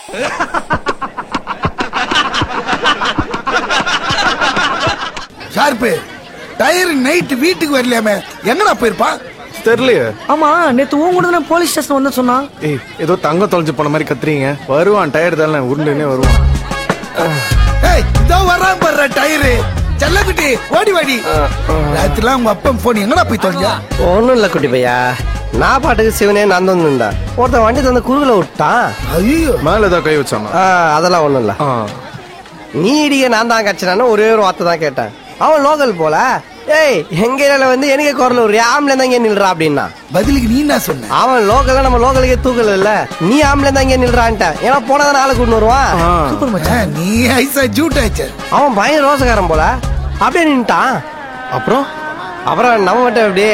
Sharp tyre night வீட்டுக்கு வரலையாமே எங்கடா போயிருப்பான் தெரியலையே ஆமா நேத்து உன் கூட தானே போலீஸ் ஸ்டேஷன் வந்து சொன்னான் ஏய் ஏதோ தங்கம் தொலைஞ்சு போன மாதிரி கத்துறீங்க வருவான் டயர் தானே உருண்டுனே வருவான் ஏய் இதோ வர்றான் பாரு டயரு செல்லக்குட்டி ஓடி வாடி ராத்திரிலாம் உங்க அப்பன் போன் எங்கடா போய் தொலைஞ்சா ஒன்றும் இல்லை குட்டி பையா நான் பாட்டுக்கு சிவனே நான் வந்துருந்தேன் ஒருத்தன் வண்டி தந்து குறுகல விட்டான் ஐயோ மேல ஏதோ கை வச்சானா ஆ, அதெல்லாம் ஒன்றும் இல்லை ஆ. நீ இடிக்க நான் தான் கட்சினான்னு ஒரே ஒரு வார்த்தை தான் கேட்டேன் அவன் லோக்கல் போல ஏய் எங்க ஏரியால வந்து எனக்கு குரல் ஒரு ஆம்பளை தான் இங்கே நில்றா அப்படின்னா பதிலுக்கு நீ என்ன சொன்ன அவன் லோக்கல்ல நம்ம லோக்கலுக்கே தூக்கல இல்ல நீ ஆம்பளை தான் இங்கே நில்றான்ட்ட ஏன்னா போனதான் ஆளு கூட்டு வருவான் ஆ. சூப்பர் மச்சான் நீ ஐசா ஜூட் ஆச்சு அவன் பயங்கர ரோசக்காரன் போல அப்படியே நின்ட்டான் அப்புறம் அப்புறம் நம்ம மட்டும் அப்படியே